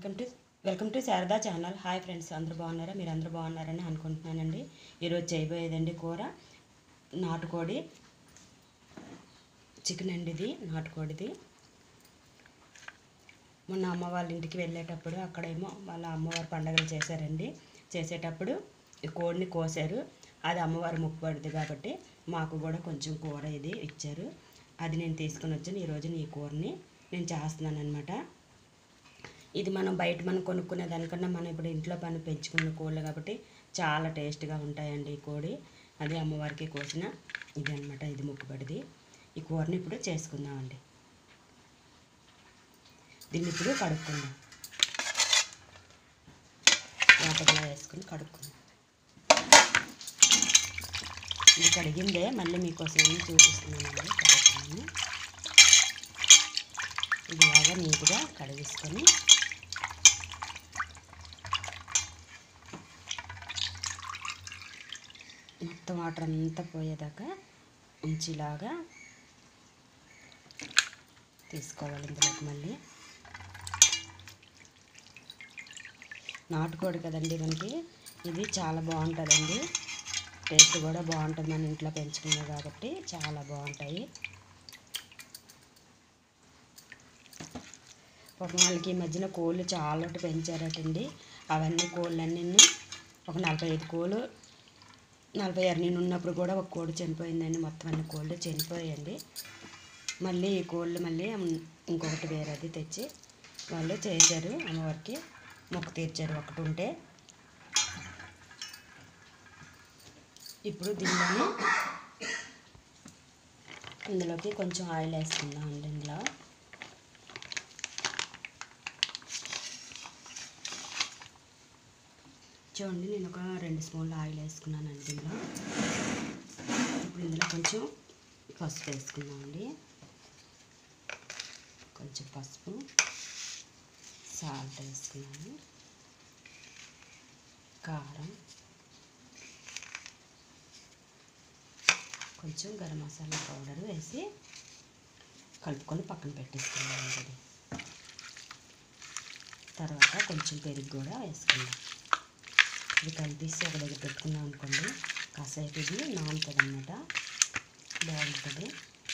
welcome to welcome to Sharada channel hi friends అందరూ బాగున్నారా మీరు అందరూ బాగున్నారని అనుకుంటున్నానండి ఈరోజు చేయబోయేదండి కూర నాటుకోడి చికెన్ అండి ఇది నాటుకోడిది మొన్న అమ్మ వాళ్ళ ఇంటికి వెళ్ళేటప్పుడు అక్కడేమో వాళ్ళ అమ్మవారి పండగలు చేశారండి చేసేటప్పుడు ఈ కోడిని కోసారు అది అమ్మవారి ముక్కుపడింది కాబట్టి మాకు కూడా కొంచెం కూర ఇది ఇచ్చారు అది నేను తీసుకుని వచ్చాను ఈరోజు ఈ కూరని నేను చేస్తున్నాను అనమాట ఇది మనం బయట మనం కొనుక్కునే దానికన్నా మనం ఇప్పుడు ఇంట్లో పని పెంచుకున్న కోళ్ళు కాబట్టి చాలా టేస్ట్గా ఉంటాయండి ఈ కోడి అది అమ్మవారికి కోసిన ఇది అనమాట ఇది ముక్కుబడిది ఈ కూరని ఇప్పుడు చేసుకుందామండి దీన్ని ఇప్పుడు కడుక్కుందాం వాటర్లో వేసుకుని కడుక్కుందాం ఇది కడిగిందే మళ్ళీ మీకోసం అన్ని చూపిస్తున్నానండి కడుక్కున్నాను ఇది బాగా నీట్గా కడిగేసుకొని మొత్తం వాటర్ అంతా పోయేదాకా ఉంచిలాగా తీసుకోవాలి ఇందులోకి మళ్ళీ నాటుకోడి కదండి మనకి ఇది చాలా బాగుంటుందండి టేస్ట్ కూడా బాగుంటుంది మన ఇంట్లో పెంచుకున్నాం కాబట్టి చాలా బాగుంటాయి ఒక వాళ్ళకి ఈ మధ్యన కోళ్ళు చాలా పెంచారటండి అవన్నీ కోళ్ళన్నీ ఒక నలభై ఐదు కోళ్ళు నలభై ఆరు నేను ఉన్నప్పుడు కూడా ఒక కోడి చనిపోయిందండి మొత్తం అన్ని కోళ్ళు చనిపోయాయండి మళ్ళీ ఈ కోళ్ళు మళ్ళీ ఇంకొకటి వేరేది తెచ్చి వాళ్ళు చేశారు అమ్మవారికి మొక్కు తీర్చారు ఒకటి ఉంటే ఇప్పుడు దీనిలోని ఇందులోకి కొంచెం ఆయిల్ వేసుకుందాం అండి ఇందులో చూడండి నేను ఒక రెండు స్పూన్లు ఆయిల్ వేసుకున్నానండి దీనిలో ఇప్పుడు ఇందులో కొంచెం పసుపు వేసుకుందామండి కొంచెం పసుపు సాల్ట్ వేసుకున్నాను కారం కొంచెం గరం మసాలా పౌడర్ వేసి కలుపుకొని పక్కన పెట్టేసుకున్నాను ఇది తర్వాత కొంచెం పెరుగు కూడా వేసుకున్నాం ఇది కలిపేసి ఒక దగ్గర పెట్టుకున్నాం అనుకోండి కాసేపు ఇది నానుతుంది అనమాట బాగుంటుంది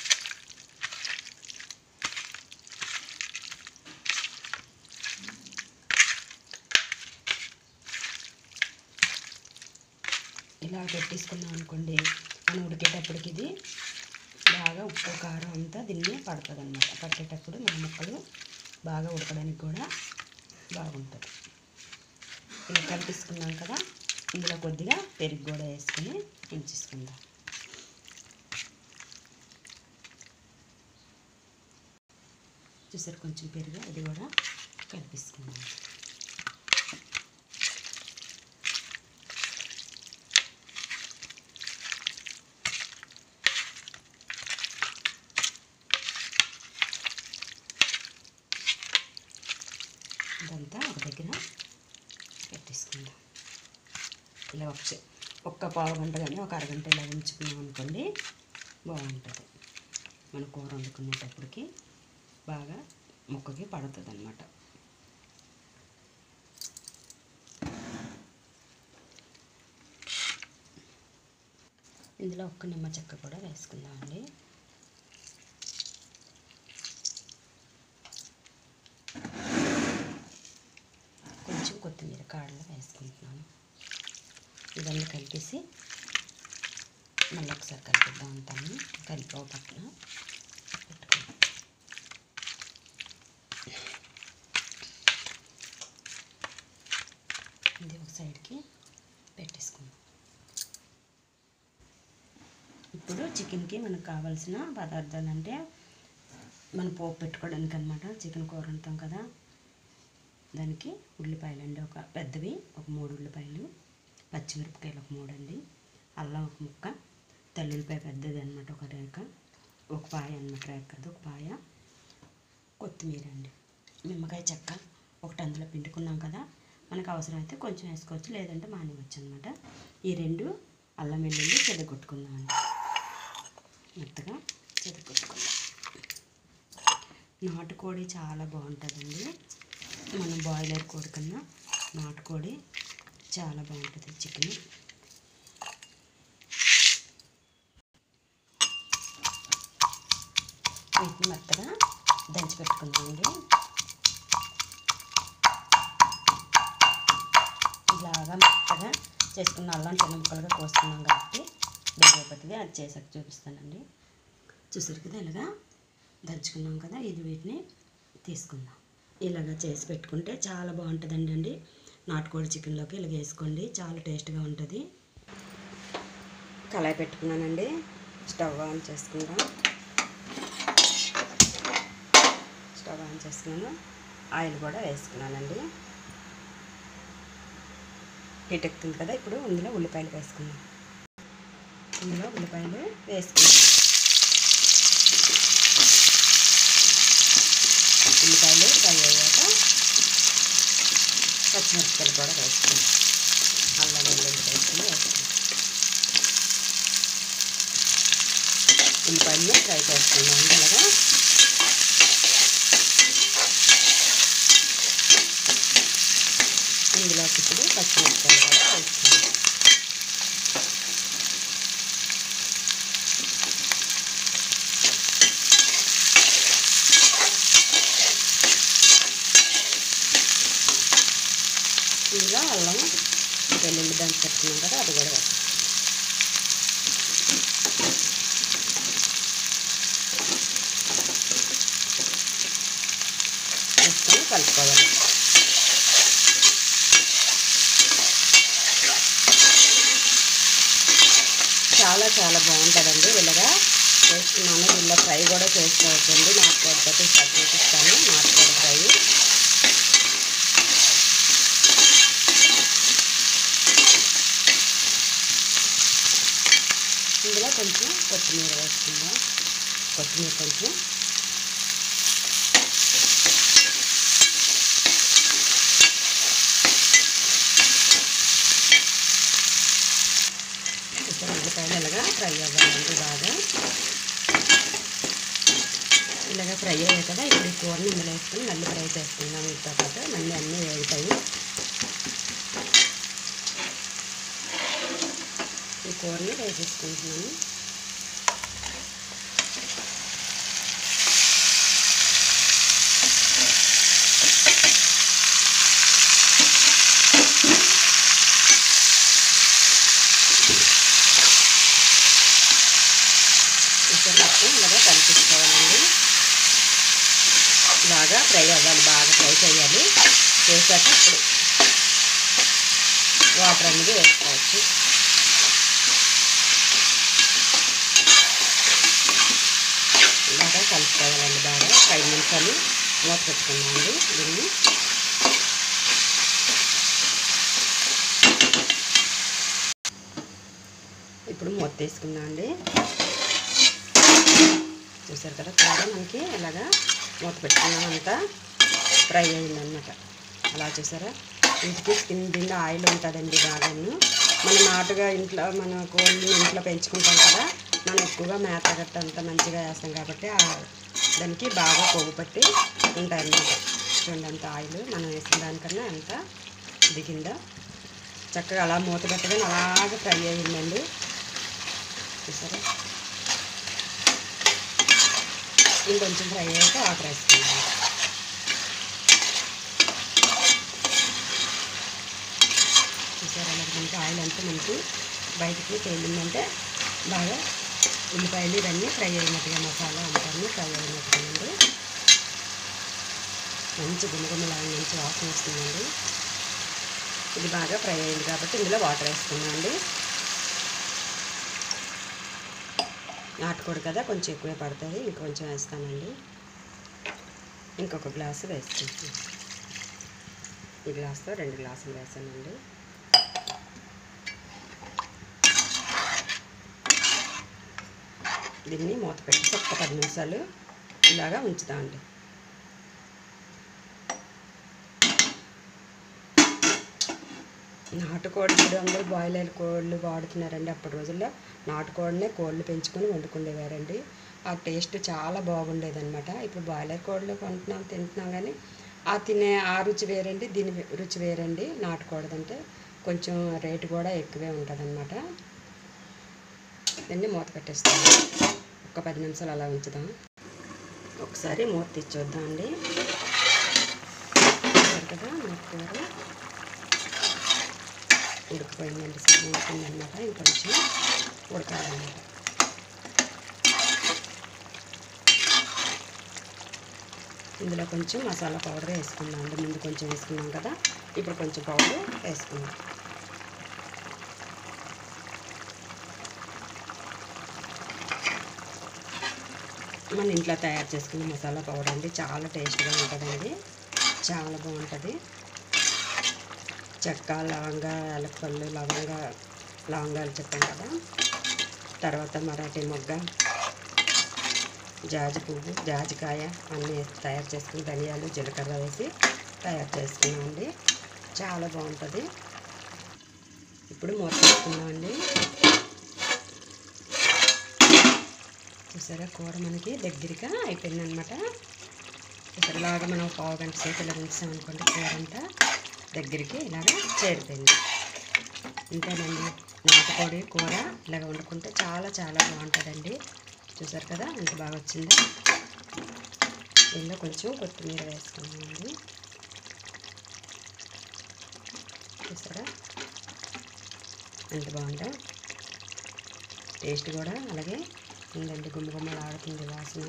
ఇలా పెట్టేసుకున్నాం అనుకోండి మనం ఉడికేటప్పటికి ఇది బాగా ఉప్పు కారం అంతా దీన్ని పడుతుంది అనమాట పట్టేటప్పుడు మన ముక్కలు బాగా ఉడకడానికి కూడా బాగుంటుంది ఇలా కలిపేసుకున్నాం కదా ఇందులో కొద్దిగా పెరుగు కూడా వేసుకుని ఉంచేసుకుందాం చూసారు కొంచెం పెరుగు అది కూడా కలిపేసుకుందాం ఇదంతా ఒక దగ్గర పెట్టేసుకుందాం ఇలా ఒక చే- ఒక్క పావు గంట కానీ ఒక అరగంట ఇలా ఉంచుకున్నాం అనుకోండి బాగుంటుంది మన కూర వండుకునేటప్పటికి బాగా ముక్కకి పడుతుంది అనమాట ఇందులో ఒక్క నిమ్మ చెక్క కూడా వేసుకుందామండి కొంచెం కొత్తిమీర కాడలు వేసుకుంటున్నాను ఇవన్నీ కలిపేసి మళ్ళీ ఒకసారి కలిపిద్దాం అంతాను కలిపి ఒక పక్కన పెట్టుకుందాం ఇది ఒక సైడ్కి పెట్టేసుకుందాం ఇప్పుడు చికెన్కి మనకు కావాల్సిన పదార్థాలు అంటే మనం పోపు పెట్టుకోవడానికి అనమాట చికెన్ కూర వండుతాం కదా దానికి ఉల్లిపాయలు అండి ఒక పెద్దవి ఒక మూడు ఉల్లిపాయలు పచ్చిమిరపకాయలు ఒక మూడు అండి అల్లం ఒక ముక్క తెల్లుల్లిపాయ పెద్దది అనమాట ఒక రేఖ ఒక పాయ అనమాట రేఖ అది ఒక పాయ కొత్తిమీర అండి నిమ్మకాయ చెక్క ఒకటి అందులో పిండుకున్నాం కదా మనకు అవసరమైతే కొంచెం వేసుకోవచ్చు లేదంటే మానేవచ్చు అనమాట ఈ రెండు అల్లం వెల్లుల్లి చెదగొట్టుకుందాం అండి మెత్తగా చెదగొట్టుకుందాం నాటుకోడి చాలా బాగుంటుందండి మనం బాయిలర్ కోడి కన్నా నాటుకోడి చాలా బాగుంటుంది చికెన్ వీటిని మెత్తగా దంచి పెట్టుకుందామండి ఇలాగా మెత్తగా చేసుకున్న అల్లం చిన్న ముక్కలుగా కోసుకున్నాం కాబట్టి బేగైపోతుంది అది చేసాక చూపిస్తానండి చూసారు కదా ఇలాగా దంచుకున్నాం కదా ఇది వీటిని తీసుకుందాం ఇలాగా చేసి పెట్టుకుంటే చాలా బాగుంటుందండి అండి నాటుకోడి చికెన్లోకి ఇలాగ వేసుకోండి చాలా టేస్ట్గా ఉంటుంది కళాయి పెట్టుకున్నానండి స్టవ్ ఆన్ చేసుకుందాం స్టవ్ ఆన్ చేసుకున్నాను ఆయిల్ కూడా వేసుకున్నానండి హీట్ ఎక్కుతుంది కదా ఇప్పుడు ఇందులో ఉల్లిపాయలు వేసుకుందాం ఇందులో ఉల్లిపాయలు వేసుకుందాం ఉల్లిపాయలు ఫ్రై అయ్యాక పచ్చిమిరపకాయలు కూడా వేసుకుందాం అల్లం వెల్లుల్లి వేసుకుని వేసుకుందాం ఉల్లిపాయలు ఫ్రై చేసుకుందాం అలాగా ఇందులోకి ఇప్పుడు పచ్చిమిరపకాయలు కూడా వేసుకుందాం ఇందులో అల్లం వెల్లుల్లి దంచి పెట్టుకున్నాం కదా అది కూడా వేస్తాం వేసుకొని కలుపుకోవాలి చాలా చాలా బాగుంటుందండి ఇలాగా చేస్తున్నాను ఇలా ఫ్రై కూడా చేసుకోవచ్చండి నాటుకోడితో స్టార్ట్ చూపిస్తాను నాటుకోడి ఫ్రై ఇందులో కొంచెం కొత్తిమీర వేసుకుందాం కొత్తిమీర కొంచెం ఇప్పుడు ఉల్లిపాయలు ఇలాగా ఫ్రై అవ్వాలండి బాగా ఇలాగ ఫ్రై అయ్యాయి కదా ఇప్పుడు ఈ కూరని ఇందులో వేసుకొని మళ్ళీ ఫ్రై చేసుకుందాం వీటితో పాటు మళ్ళీ అన్నీ వేగుతాయి ఈ కూరని వేసేసుకుంటున్నాను ఇక్కడ మొత్తం ఇలాగా కలిపించుకోవాలండి బాగా ఫ్రై అవ్వాలి బాగా ఫ్రై చేయాలి చేశాక ఇప్పుడు వాటర్ అనేది వేసుకోవచ్చు బాగా కలుపుకోవాలండి బాగా ఒక ఐదు నిమిషాలు మూత పెట్టుకున్నామండి దీన్ని ఇప్పుడు మూత తీసుకుందాం అండి చూసారు కదా కూర మనకి ఇలాగా మూత పెట్టుకున్నాం అంతా ఫ్రై అయిందనమాట అలా చూసారా ఇంటికి స్కిన్ దిండి ఆయిల్ ఉంటుందండి బాగాను మన నాటుగా ఇంట్లో మన కోళ్ళని ఇంట్లో పెంచుకుంటాం కదా మనం ఎక్కువగా మేత గట్ట అంతా మంచిగా వేస్తాం కాబట్టి ఆ దానికి బాగా కొవ్వు పట్టి ఉంటాయన్నమాట చూడండి అంత ఆయిల్ మనం వేసిన దానికన్నా ఎంత దిగిందో చక్కగా అలా మూత పెట్టగానే అలాగే ఫ్రై అయ్యిందండి చూసారా ఇంకొంచెం ఫ్రై అయ్యాక వాటర్ వేసుకుందాం చూసారా అలాగే మనకి ఆయిల్ అంతా మనకి బయటికి తేలిందంటే బాగా ఉల్లిపాయలు ఇవన్నీ ఫ్రై అయినట్టుగా మసాలా అంతా ఫ్రై అయినట్టుగా ఉంది మంచి గుమగుమలాగా మంచి వాసన వస్తుందండి ఇది బాగా ఫ్రై అయింది కాబట్టి ఇందులో వాటర్ వేసుకున్నాం అండి నాటుకోడు కదా కొంచెం ఎక్కువే పడుతుంది ఇంకొంచెం వేస్తానండి ఇంకొక గ్లాసు వేసుకుంటాను ఈ గ్లాస్తో రెండు గ్లాసులు వేసానండి దీన్ని మూత పెట్టి ఒక్క పది నిమిషాలు ఇలాగా ఉంచుతామండి నాటుకోడి ఇప్పుడు అందరూ బాయిలర్ కోళ్ళు వాడుతున్నారండి అప్పటి రోజుల్లో నాటుకోడినే కోళ్ళు పెంచుకొని వండుకునేవారండి ఆ టేస్ట్ చాలా బాగుండేదన్నమాట ఇప్పుడు బాయిలర్ కోళ్ళు కొంటున్నాం తింటున్నాం కానీ ఆ తినే ఆ రుచి వేరండి దీని వే- రుచి వేరండి నాటుకోడదంటే కొంచెం రేటు కూడా ఎక్కువే ఉంటుంది అనమాట దీన్ని మూత పెట్టేస్తాం ఒక పది నిమిషాలు అలా ఉంచుదాం ఒకసారి మూత తీసి చూద్దాం అండి చూసారు కదా నాటుకూర ఉడికిపోయిందండి సగం ఉడికిందనమాట ఇంకొంచెం ఉడకాలన్నమాట ఇందులో కొంచెం మసాలా పౌడర్ వేసుకుందాం అండి ముందు కొంచెం వేసుకున్నాం కదా ఇప్పుడు కొంచెం పౌడర్ వేసుకుందాం మన ఇంట్లో తయారు చేసుకున్న మసాలా పౌడర్ అండి చాలా టేస్ట్గా ఉంటుందండి చాలా బాగుంటుంది చెక్క లవంగ యాలక్కళ్ళు లవంగ లవంగాలు చెప్పాం కదా తర్వాత మరాఠీ మొగ్గ జాజి పువ్వు జాజికాయ అన్నీ వేసి తయారు చేసుకుని ధనియాలు జీలకర్ర వేసి తయారు చేసుకున్నామండి చాలా బాగుంటుంది ఇప్పుడు మూత వేసుకున్నామండి చూసారా కూర మనకి దగ్గరగా అయిపోయింది అనమాట ఇలాగా మనం పావు గంట సేపు ఇలా ఉంచామనుకోండి కూర అంతా దగ్గరికి ఇలాగా చేరిపోయింది అంతేనండి నాటుకోడి కూర ఇలాగ వండుకుంటే చాలా చాలా బాగుంటుందండి చూసారు కదా ఎంత బాగా వచ్చిందో దీనిలో కొంచెం కొత్తిమీర వేసుకున్నామండి చూసారా ఎంత బాగుందో టేస్ట్ కూడా అలాగే ఉందండి గుమ్మ గుమ్మలు ఆడుతుంది వాసన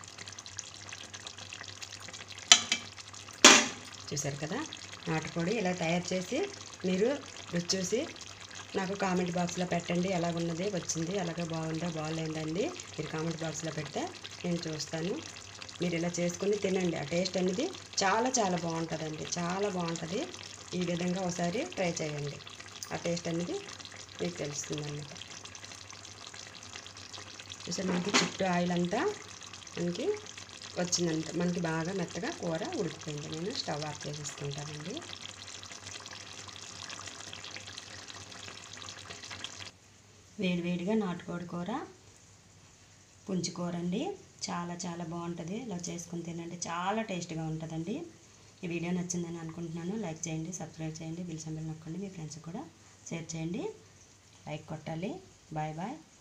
చూసారు కదా నాటుకోడి ఇలా తయారు చేసి మీరు రుచి చూసి నాకు కామెంట్ బాక్స్లో పెట్టండి ఎలా ఉన్నది వచ్చింది అలాగే బాగుందా బాగాలేదండి మీరు కామెంట్ బాక్స్లో పెడితే నేను చూస్తాను మీరు ఇలా చేసుకుని తినండి ఆ టేస్ట్ అనేది చాలా చాలా బాగుంటుందండి చాలా బాగుంటుంది ఈ విధంగా ఒకసారి ట్రై చేయండి ఆ టేస్ట్ అనేది మీకు తెలుస్తుంది అన్నమాట చూసారు మనకి చుట్టూ ఆయిల్ అంతా మనకి వచ్చిందంట మనకి బాగా మెత్తగా కూర ఉడికిపోయింది నేను స్టవ్ ఆఫ్ చేసేసుకుంటానండి వేడివేడిగా నాటుకోడి కూర పుంజు కూర అండి చాలా చాలా బాగుంటుంది ఇలా చేసుకుని తినండి చాలా టేస్ట్గా ఉంటుందండి ఈ వీడియో నచ్చిందని అనుకుంటున్నాను లైక్ చేయండి సబ్స్క్రైబ్ చేయండి బిల్ సంబల్ నొక్కండి మీ ఫ్రెండ్స్ కూడా షేర్ చేయండి లైక్ కొట్టాలి బాయ్ బాయ్